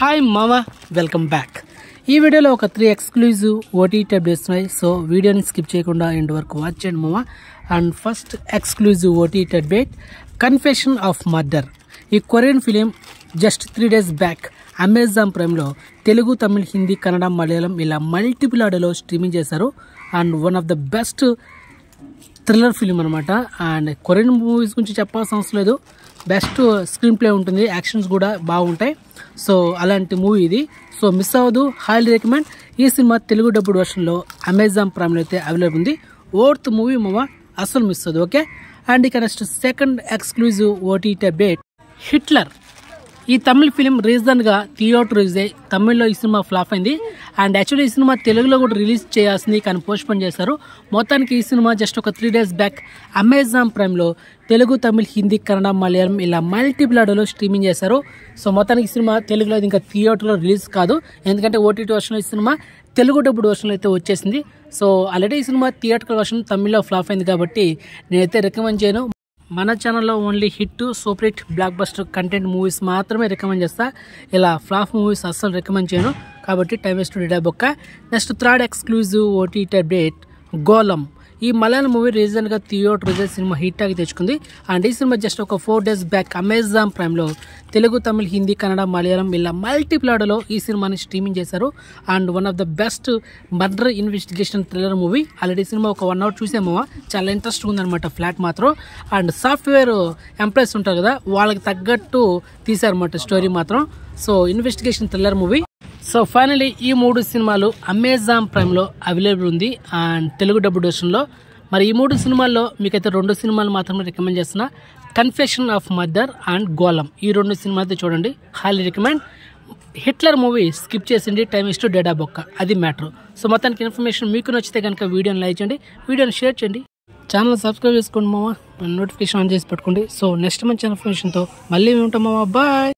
hi మామ welcome back ఈ వీడియోలో ఒక త్రీ ఎక్స్క్లూజివ్ ఓటీ అప్డేట్స్ ఉన్నాయి సో వీడియోని స్కిప్ చేయకుండా ఎండ్ వరకు వాచ్ చేయండి మామ and first exclusive OTT update confession of murder ఈ Korean film just three days back Amazon ప్రైమ్లో తెలుగు తమిళ్ హిందీ కన్నడ మలయాళం ఇలా మల్టిపుల్ ఆడియోలో స్ట్రీమింగ్ చేశారు and one of the best thriller film అనమాట అండ్ కొరియన్ మూవీస్ గురించి చెప్పాల్సిన అవసరం లేదు బెస్ట్ స్క్రీన్ ప్లే ఉంటుంది యాక్షన్స్ కూడా బాగుంటాయి సో అలాంటి మూవీ ఇది సో మిస్ అవ్వదు హైలీ రికమెండ్ ఈ సినిమా తెలుగు డబ్బుడ్ వర్షన్లో అమెజాన్ ప్రైమ్లో అయితే అవైలబుల్ ఉంది ఓర్త్ మూవీ మూవ అస్సలు మిస్ అవ్వదు ఓకే అండ్ ఇక next second exclusive OTT update Hitler ఈ తమిళ ఫిలిం రీజన్గా థియేటర్ రిలీజ్ అయ్యి తమిళ్లో ఈ సినిమా ఫ్లాప్ అయింది అండ్ యాక్చువల్లీ ఈ సినిమా తెలుగులో కూడా రిలీజ్ చేయాల్సింది కానీ పోస్ట్ పోన్ చేశారు మొత్తానికి ఈ సినిమా జస్ట్ ఒక త్రీ డేస్ బ్యాక్ అమెజాన్ ప్రైమ్లో తెలుగు తమిళ్ హిందీ కన్నడ మలయాళం ఇలా మల్టిపుల్ ఆడియోలో స్ట్రీమింగ్ చేశారు సో మొత్తానికి ఈ సినిమా తెలుగులో ఇది ఇంకా థియేటర్లో రిలీజ్ కాదు ఎందుకంటే ఓటీటీ వర్షన్లో ఈ సినిమా తెలుగు డబ్బుడు వర్షన్లో అయితే వచ్చేసింది సో ఆల్రెడీ ఈ సినిమా థియేటర్ వర్షన్ తమిళ్లో ఫ్లాప్ అయింది కాబట్టి నేనైతే రికమెండ్ చేయను మన ఛానల్లో only hit super hit blockbuster content movies మాత్రమే రికమెండ్ చేస్తా ఇలా ఫ్లాప్ మూవీస్ అస్సలు రికమెండ్ చేయను కాబట్టి టైమ్ వేస్ట్ డిడా బొక్క next third exclusive OTT update Golam ఈ మలయాళం మూవీ రీసెంట్గా థియేటర్ రిజల్ట్ సినిమా హిట్ ఆగి తెచ్చుకుంది అండ్ ఈ సినిమా జస్ట్ ఒక ఫోర్ డేస్ బ్యాక్ అమెజాన్ ప్రైమ్లో తెలుగు తమిళ్ హిందీ కన్నడ మలయాళం ఇలా మల్టిపుల్ ఆడలో ఈ సినిమాని స్ట్రీమింగ్ చేశారు and one of the best murder investigation thriller movie already సినిమా ఒక వన్ అవర్ చూసాము చాలా ఇంట్రెస్ట్ ఉందన్నమాట ఫ్లాట్ మాత్రం అండ్ సాఫ్ట్వేర్ ఎంప్లాయీస్ ఉంటారు కదా వాళ్ళకి తగ్గట్టు తీశారన్నమాట స్టోరీ మాత్రం so investigation thriller movie so finally ఈ మూడు సినిమాలు అమెజాన్ ప్రైమ్లో అవైలబుల్ ఉంది అండ్ తెలుగు డబ్బు డోషన్లో మరి ఈ మూడు సినిమాల్లో మీకైతే రెండు సినిమాలు మాత్రమే రికమెండ్ చేస్తున్నా confession of mother and Golam ఈ రెండు సినిమాలు అయితే చూడండి highly recommend Hitler movie skip చేసింది టైమ్ ఇస్ టు డేటా బొక్క అది మ్యాటర్ సో మొత్తానికి ఇన్ఫర్మేషన్ మీకు నచ్చితే కనుక వీడియోని లైక్ చేయండి వీడియోని షేర్ చేయండి ఛానల్ సబ్స్క్రైబ్ చేసుకోండి మామ నోటిఫికేషన్ ఆన్ చేసి పెట్టుకోండి సో నెక్స్ట్ మంచి ఇన్ఫర్మేషన్తో మళ్ళీ ఉంటాం మామ బాయ్